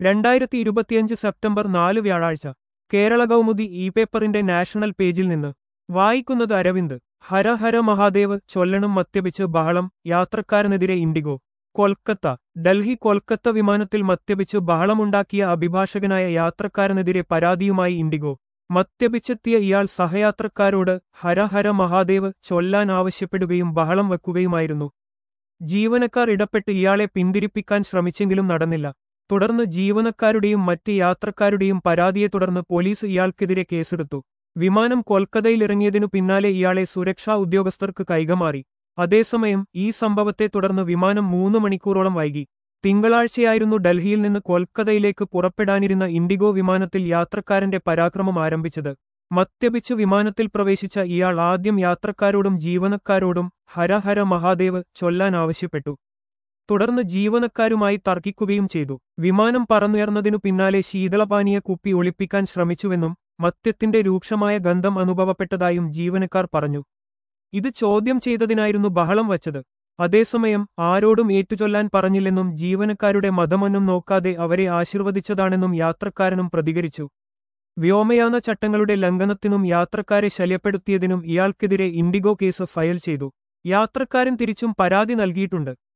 രണ്ടായിരത്തി ഇരുപത്തിയഞ്ച് സെപ്റ്റംബർ നാല് വ്യാഴാഴ്ച കേരള കൗമുദി ഇ പേപ്പറിന്റെ നാഷണൽ പേജിൽ നിന്ന് വായിക്കുന്നത് അരവിന്ദ് ഹര ഹര മഹാദേവ് ചൊല്ലണം മദ്യപിച്ച് ബഹളം യാത്രക്കാരനെതിരെ ഇൻഡിഗോ കൊൽക്കത്ത ഡൽഹി കൊൽക്കത്ത വിമാനത്തിൽ മദ്യപിച്ച് ബഹളമുണ്ടാക്കിയ അഭിഭാഷകനായ യാത്രക്കാരനെതിരെ പരാതിയുമായി ഇൻഡിഗോ മദ്യപിച്ചെത്തിയ ഇയാൾ സഹയാത്രക്കാരോട് ഹര ഹര മഹാദേവ് ചൊല്ലാൻ ആവശ്യപ്പെടുകയും ബഹളം വെക്കുകയുമായിരുന്നു ജീവനക്കാർ ഇടപെട്ട് ഇയാളെ പിന്തിരിപ്പിക്കാൻ ശ്രമിച്ചെങ്കിലും നടന്നില്ല തുടർന്ന് ജീവനക്കാരുടെയും മറ്റ് യാത്രക്കാരുടെയും പരാതിയെ തുടർന്ന് പോലീസ് ഇയാൾക്കെതിരെ കേസെടുത്തു വിമാനം കൊൽക്കത്തയിലിറങ്ങിയതിനു പിന്നാലെ ഇയാളെ സുരക്ഷാ ഉദ്യോഗസ്ഥർക്ക് കൈകമാറി അതേസമയം ഈ സംഭവത്തെ തുടർന്ന് വിമാനം മൂന്ന് മണിക്കൂറോളം വൈകി തിങ്കളാഴ്ചയായിരുന്നു ഡൽഹിയിൽ നിന്ന് കൊൽക്കത്തയിലേക്ക് പുറപ്പെടാനിരുന്ന ഇൻഡിഗോ വിമാനത്തിൽ യാത്രക്കാരന്റെ പരാക്രമം ആരംഭിച്ചത് മദ്യപിച്ച് വിമാനത്തിൽ പ്രവേശിച്ച ഇയാൾ ആദ്യം യാത്രക്കാരോടും ജീവനക്കാരോടും ഹര ഹര മഹാദേവ് ചൊല്ലാൻ ആവശ്യപ്പെട്ടു തുടർന്ന് ജീവനക്കാരുമായി തർക്കിക്കുകയും ചെയ്തു വിമാനം പറന്നുയർന്നതിനു പിന്നാലെ ശീതളപാനീയ കുപ്പി ഒളിപ്പിക്കാൻ ശ്രമിച്ചുവെന്നും മദ്യത്തിന്റെ രൂക്ഷമായ ഗന്ധം അനുഭവപ്പെട്ടതായും ജീവനക്കാർ പറഞ്ഞു ഇത് ചോദ്യം ചെയ്തതിനായിരുന്നു ബഹളം വച്ചത് അതേസമയം ആരോടും ഏറ്റുചൊല്ലാൻ പറഞ്ഞില്ലെന്നും ജീവനക്കാരുടെ മതമൊന്നും നോക്കാതെ അവരെ ആശീർവദിച്ചതാണെന്നും യാത്രക്കാരനും പ്രതികരിച്ചു വ്യോമയാന ചട്ടങ്ങളുടെ ലംഘനത്തിനും യാത്രക്കാരെ ശല്യപ്പെടുത്തിയതിനും ഇയാൾക്കെതിരെ ഇൻഡിഗോ കേസ് ഫയൽ ചെയ്തു യാത്രക്കാരൻ തിരിച്ചും പരാതി നൽകിയിട്ടുണ്ട്